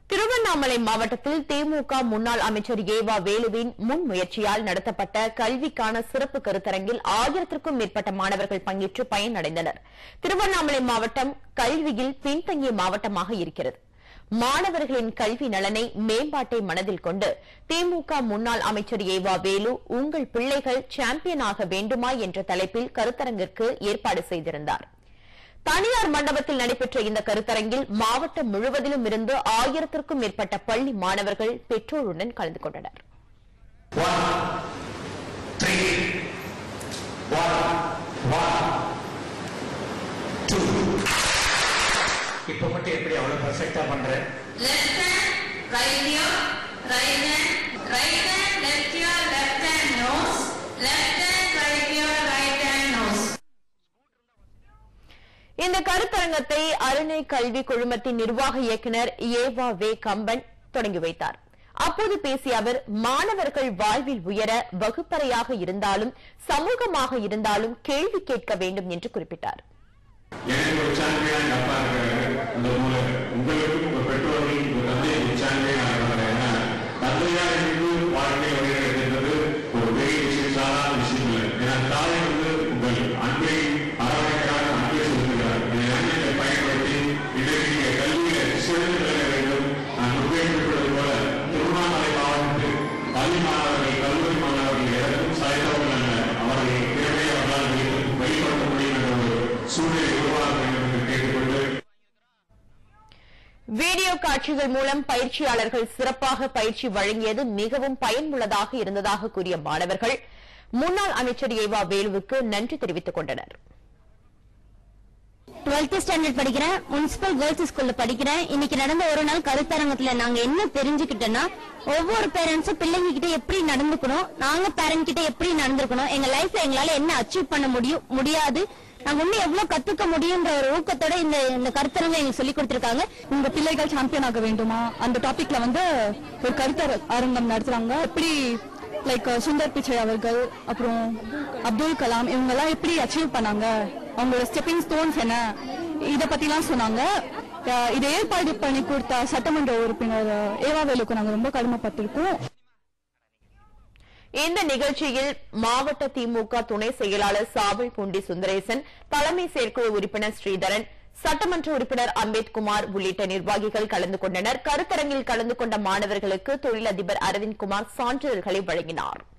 திருவண்ணாமலை மாவட்டத்தில் திமுக முன்னாள் அமைச்சர் ஏவா வேலுவின் முன் முயற்சியால் நடத்தப்பட்ட கல்விக்கான சிறப்பு கருத்தரங்கில் ஆயிரத்திற்கும் மேற்பட்ட மாணவர்கள் பங்கேற்று பயனடைந்தனர் திருவண்ணாமலை மாவட்டம் கல்வியில் பின்தங்கிய மாவட்டமாக இருக்கிறது மாணவர்களின் கல்வி நலனை மேம்பாட்டை மனதில் கொண்டு திமுக முன்னாள் அமைச்சர் ஏவா வேலு உங்கள் பிள்ளைகள் சாம்பியனாக வேண்டுமா என்ற தலைப்பில் கருத்தரங்கிற்கு ஏற்பாடு செய்திருந்தார் தனியார் மண்டபத்தில் நடைபெற்ற இந்த கருத்தரங்கில் மாவட்டம் முழுவதிலும் இருந்து ஆயிரத்திற்கும் மேற்பட்ட பள்ளி மாணவர்கள் பெற்றோருடன் கலந்து கொண்டனர் One, three, one, one, two. இப்போ மட்டும் எப்படி அவ்வளவு பர்ஃபெக்டா பண்றேன் left hand, right ear, right hand, right hand, left ear, left hand, nose, left hand, right ear, right hand, nose. இந்த கருத்தரங்கத்தை அருணை கல்வி குழுமத்தின் நிர்வாக இயக்குநர் ஏவா வே கம்பன் தொடங்கி வைத்தார் அப்போது பேசிய அவர் மாணவர்கள் வாழ்வில் உயர வகுப்பறையாக இருந்தாலும் சமூகமாக இருந்தாலும் கேள்வி கேட்க வேண்டும் என்று குறிப்பிட்டார் எனக்கு ஒரு சாம்பியன் எங்க அப்பா இருக்காரு அந்த போல உங்களுக்கும் உங்க பெற்றோர்கள் உங்க தந்தை ஒரு சாம்பியன் ஆகிறாங்க ஏன்னா தந்தையா இருந்து வாழ்க்கை வழிநடத்துறது ஒரு பெரிய விஷயம் சாதாரண விஷயம் இல்லை ஏன்னா தாய் வந்து உங்கள் அன்பை அரவணைக்கிறார் அன்பை செலுத்துகிறார் இந்த எண்ணங்களை பயன்படுத்தி இன்றைக்கு நீங்க கல்வியில சிறந்து விளங்க வேண்டும் நான் முன்பே குறிப்பிட்டது போல திருவண்ணாமலை மாவட்டத்தில் பள்ளி மாணவர்கள் கல்லூரி மாணவர்கள் எதற்கும் சாய்ந்தவர்கள் அல்ல அவர்கள் திறமையை அவர்களால் வெளி- வெளிப்படுத்த முடியும் என்ற ஒரு சூழ்நிலை உருவாக வேண்டும் என்று கேட்டுக்கொண்டு வீடியோ காட்சிகள் மூலம் பயிற்சியாளர்கள் சிறப்பாக பயிற்சி வழங்கியது மிகவும் பயனுள்ளதாக இருந்ததாக கூறிய மாணவர்கள் முன்னாள் அமைச்சர் ஏவா வேலுவுக்கு நன்றி தெரிவித்துக் கொண்டனர் டுவெல்த் ஸ்டாண்டர்ட் படிக்கிறேன் முனிசிபல் கேர்ள்ஸ் ஸ்கூல்ல படிக்கிறேன் இன்னைக்கு நடந்த ஒரு நாள் கருத்தரங்கத்துல நாங்க என்ன தெரிஞ்சுக்கிட்டோம்னா ஒவ்வொரு பேரண்ட்ஸும் பிள்ளைங்க கிட்ட எப்படி நடந்துக்கணும் நாங்க பேரண்ட் கிட்ட எப்படி நடந்துக்கணும் எங்க லைஃப்ல எங்களால என்ன அச்சீவ் பண்ண முடியும் முடியாது நாங்க இன்னும் எவ்வளவு கத்துக்க முடியுன்ற ஒரு ஊக்கத்தோட இந்த இந்த கருத்தரங்க எங்களுக்கு சொல்லி கொடுத்திருக்காங்க உங்க பிள்ளைகள் சாம்பியன் ஆக வேண்டுமா அந்த டாபிக்ல வந்து ஒரு கருத்தர அரங்கம் நடத்துறாங்க எப்படி லைக் சுந்தர் பிச்சை அவர்கள் அப்புறம் அப்துல் கலாம் இவங்க எல்லாம் எப்படி அச்சீவ் பண்ணாங்க அவங்களோட ஸ்டெப்பிங் ஸ்டோன்ஸ் என்ன இத பத்திலாம் சொன்னாங்க அஹ் இதை ஏற்பாடு பண்ணி கொடுத்த சட்டமன்ற உறுப்பினர் ஏவா வேலுக்கு நாங்க ரொம்ப கடமைப்பட்டிருக்கோம் இந்த நிகழ்ச்சியில் மாவட்ட திமுக துணை செயலாளர் சாவல் பூண்டி சுந்தரேசன் தலைமை செயற்குழு உறுப்பினர் ஸ்ரீதரன் சட்டமன்ற உறுப்பினர் அம்பேத்குமார் உள்ளிட்ட நிர்வாகிகள் கலந்து கொண்டனர் கருத்தரங்கில் கலந்து கொண்ட மாணவர்களுக்கு தொழிலதிபர் அரவிந்த்குமார் சான்றிதழ்களை வழங்கினார்